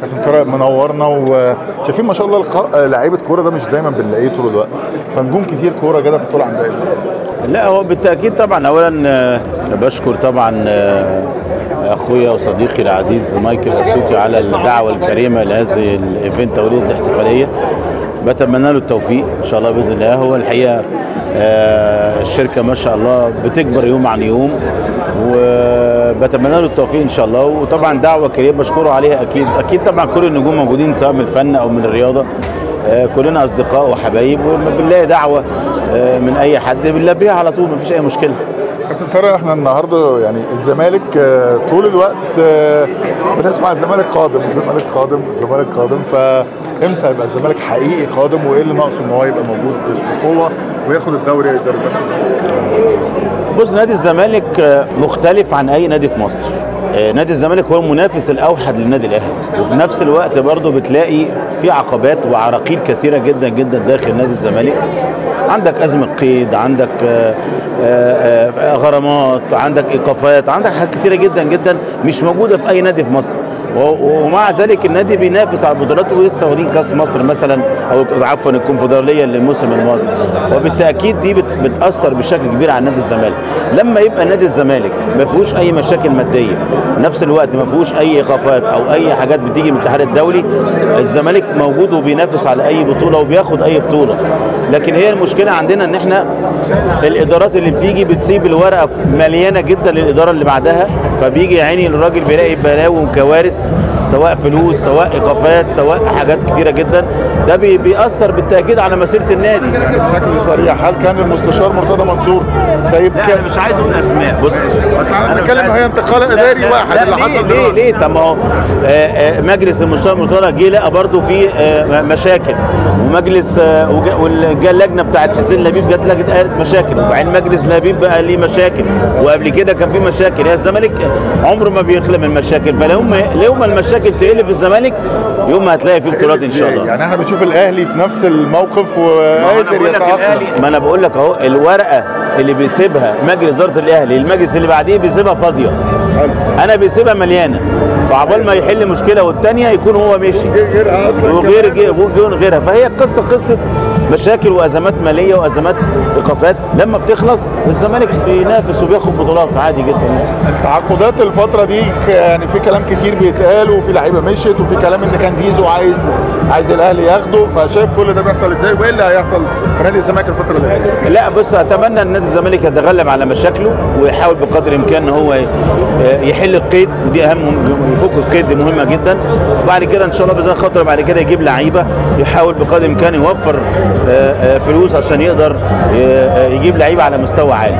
كابتن طارق منورنا وشايفين ما شاء الله الق- لعيبه كوره ده مش دايما بنلاقيه طول الوقت فنجوم كتير كوره كده في طول عندنا لا هو بالتاكيد طبعا اولا آه، بشكر طبعا آه، اخويا وصديقي العزيز مايكل اسوتي على الدعوه الكريمه لهذه الايفنت او لهذه الاحتفاليه بتمنى له التوفيق ان شاء الله باذن الله هو الحقيقه آه، الشركه ما شاء الله بتكبر يوم عن يوم وبتمنى له التوفيق ان شاء الله وطبعا دعوه كريمه بشكره عليها اكيد اكيد طبعا كل النجوم موجودين سواء من الفن او من الرياضه آه، كلنا اصدقاء وحبايب ولما بنلاقي دعوه آه، من اي حد بنلبيها على طول مفيش اي مشكله كابتن طارق احنا النهارده يعني الزمالك آه، طول الوقت آه، بنسمع الزمالك قادم الزمالك قادم الزمالك قادم فامتى يبقى الزمالك حقيقي قادم وايه اللي ناقصه ان هو يبقى موجود بقوه وياخد الدوري يقدر بص نادي الزمالك آه، مختلف عن اي نادي في مصر آه، نادي الزمالك هو المنافس الاوحد للنادي الاهلي وفي نفس الوقت برضه بتلاقي في عقبات وعراقيل كثيره جدا جدا داخل نادي الزمالك عندك ازمه قيد عندك آه، آه، آه، غرامات عندك ايقافات عندك حاجات كثيره جدا جدا مش موجوده في اي نادي في مصر و- ومع ذلك النادي بينافس على البطولات ولسه واخدين كاس مصر مثلا او عفوا الكونفدراليه للموسم الماضي وبالتاكيد دي بت- بتاثر بشكل كبير على نادي الزمالك لما يبقى نادي الزمالك ما فيهوش اي مشاكل ماديه في نفس الوقت ما فيهوش اي ايقافات او اي حاجات بتيجي من الاتحاد الدولي الزمالك موجود وبينافس على اي بطوله وبياخد اي بطوله لكن هي المشكله عندنا ان احنا الادارات اللي بتيجي بتسيب الورقه مليانه جدا للاداره اللي بعدها فبيجي يا عيني الراجل بيلاقي بلاوي وكوارث سواء فلوس سواء ايقافات سواء حاجات كتيره جدا ده بي- بيأثر بالتاكيد على مسيره النادي يعني بشكل سريع هل كان المستشار مرتضى منصور سايب لا كام انا مش عايز اقول اسماء بص بس انا مش بتكلم عايز- هي انتقال لا، اداري لا، واحد لا، اللي ليه- حصل ليه دلوقتي ليه طب ما هو آه، آه، مجلس المستشار مرتضى جه لقى برضه في آه، مشاكل ومجلس آه، وجا- والجا اللجنه بتاعت حسين لبيب جت لجنه قالت مشاكل وبعدين مجلس لبيب بقى ليه مشاكل وقبل كده كان في مشاكل هي الزمالك عمره ما بيخلى من المشاكل فلو يوم ما المشاكل تقل في الزمالك يوم ما هتلاقي فيه بطولات ان شاء الله يعني احنا بنشوف الاهلي في نفس الموقف ما هو انا وقادر بقول لك يتاقلم الاهلي ما انا بقول لك اهو الورقه اللي بيسيبها مجلس اداره الاهلي المجلس اللي بعديه بيسيبها فاضيه انا بيسيبها مليانه فعقبال ما يحل مشكله والتانيه يكون هو مشي غيرها اصلا وغير كمان. غير غيرها فهي قصه قصه مشاكل وازمات ماليه وازمات ايقافات لما بتخلص الزمالك بينافس وبياخد بطولات عادي جدا يعني. التعاقدات الفترة دي ك- يعني في كلام كتير بيتقال وفي لعيبة مشيت وفي كلام ان كان زيزو عايز عايز الاهلي ياخده فشايف كل ده بيحصل ازاي وايه اللي هيحصل في نادي الزمالك الفترة اللي جاية؟ لا بص اتمنى ان نادي الزمالك يتغلب على مشاكله ويحاول بقدر الامكان ان هو يحل القيد ودي اهم يفك القيد دي مهمه جدا وبعد كده ان شاء الله باذن الله خاطر بعد كده يجيب لعيبه يحاول بقدر الامكان يوفر آه، آه، فلوس عشان يقدر آه، يجيب لعيبه على مستوى عالي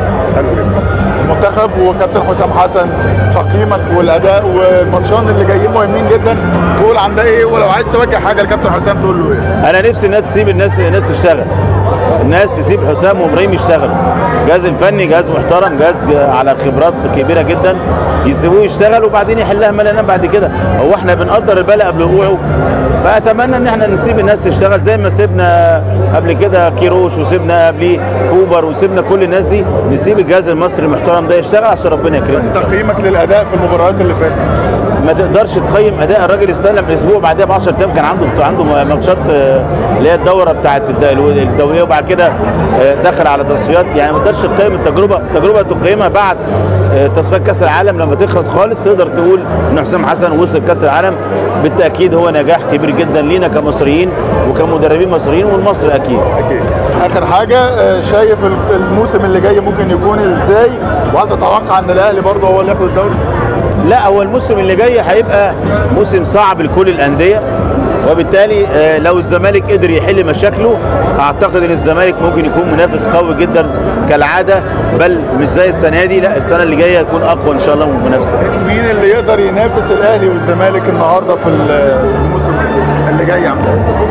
المنتخب وكابتن حسام حسن تقييمك والاداء والماتشان اللي جايين مهمين جدا تقول عن ده ايه ولو عايز توجه حاجة لكابتن حسام تقول له ايه؟ انا نفسي الناس تسيب الناس الناس تشتغل الناس تسيب حسام وابراهيم يشتغلوا الجهاز الفني جهاز محترم جهاز على خبرات كبيره جدا يسيبوه يشتغل وبعدين يحلها ملنا بعد كده هو احنا بنقدر البلاء قبل وقوعه فاتمنى ان احنا نسيب الناس تشتغل زي ما سيبنا قبل كده كيروش وسيبنا قبليه كوبر وسيبنا كل الناس دي نسيب الجهاز المصري المحترم ده يشتغل عشان ربنا يكرمه تقييمك للاداء في المباريات اللي فاتت ما تقدرش تقيم اداء الراجل استلم اسبوع بعدها ب 10 ايام كان عنده عنده ماتشات آه، اللي هي الدوره بتاعت الد- الدوريه وبعد كده آه، دخل على تصفيات يعني ما تقدرش تقيم التجربه التجربه تقيمها بعد آه، تصفيات كاس العالم لما تخلص خالص تقدر تقول ان حسام حسن وصل كاس العالم بالتاكيد هو نجاح كبير جدا لينا كمصريين وكمدربين مصريين والمصري اكيد اكيد اخر حاجه آه، شايف ال- الموسم اللي جاي ممكن يكون ازاي وهل تتوقع ان الاهلي برضه هو اللي ياخد الدوري لا هو الموسم اللي جاي هيبقى موسم صعب لكل الانديه وبالتالي آه، لو الزمالك قدر يحل مشاكله اعتقد ان الزمالك ممكن يكون منافس قوي جدا كالعاده بل مش زي السنه دي لا السنه اللي جايه يكون اقوى ان شاء الله من المنافسه مين اللي يقدر ينافس الاهلي والزمالك النهارده في ال- في الموسم اللي جاي يا عم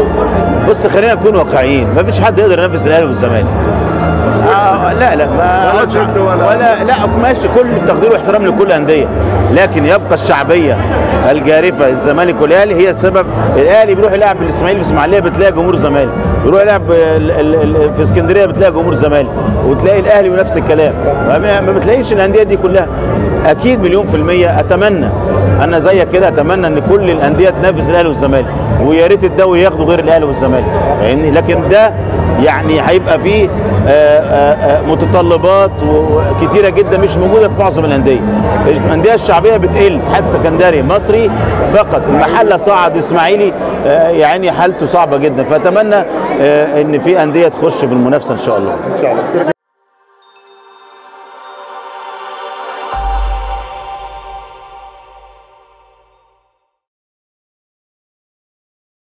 بص خلينا نكون واقعيين ما فيش حد يقدر ينافس الاهلي والزمالك آه لا لا ما ولا ضد ولا- ولا لا ماشي كل التقدير واحترام لكل الانديه لكن يبقى الشعبيه الجارفه الزمالك والاهلي هي السبب الاهلي بيروح يلعب الاسماعيلي في اسماعيليه بتلاقي جمهور الزمالك يروح يلعب ال- ال- ال- في اسكندريه بتلاقي جمهور الزمالك وتلاقي الاهلي ونفس الكلام ما ما بتلاقيش الانديه دي كلها اكيد مليون في الميه اتمنى انا زيك كده اتمنى ان كل الانديه تنافس الاهلي والزمالك ويا ريت الدوري ياخدوا غير الاهلي والزمالك فاهمني لكن ده يعني هيبقى فيه آه، آه، آه، متطلبات و- كتيره جدا مش موجوده في معظم الانديه الانديه الشعبيه بتقل اتحاد سكندري مصري فقط المحله صعد اسماعيلي آه، يعني حالته صعبه جدا فاتمنى آه، ان في انديه تخش في المنافسه ان شاء الله ان شاء الله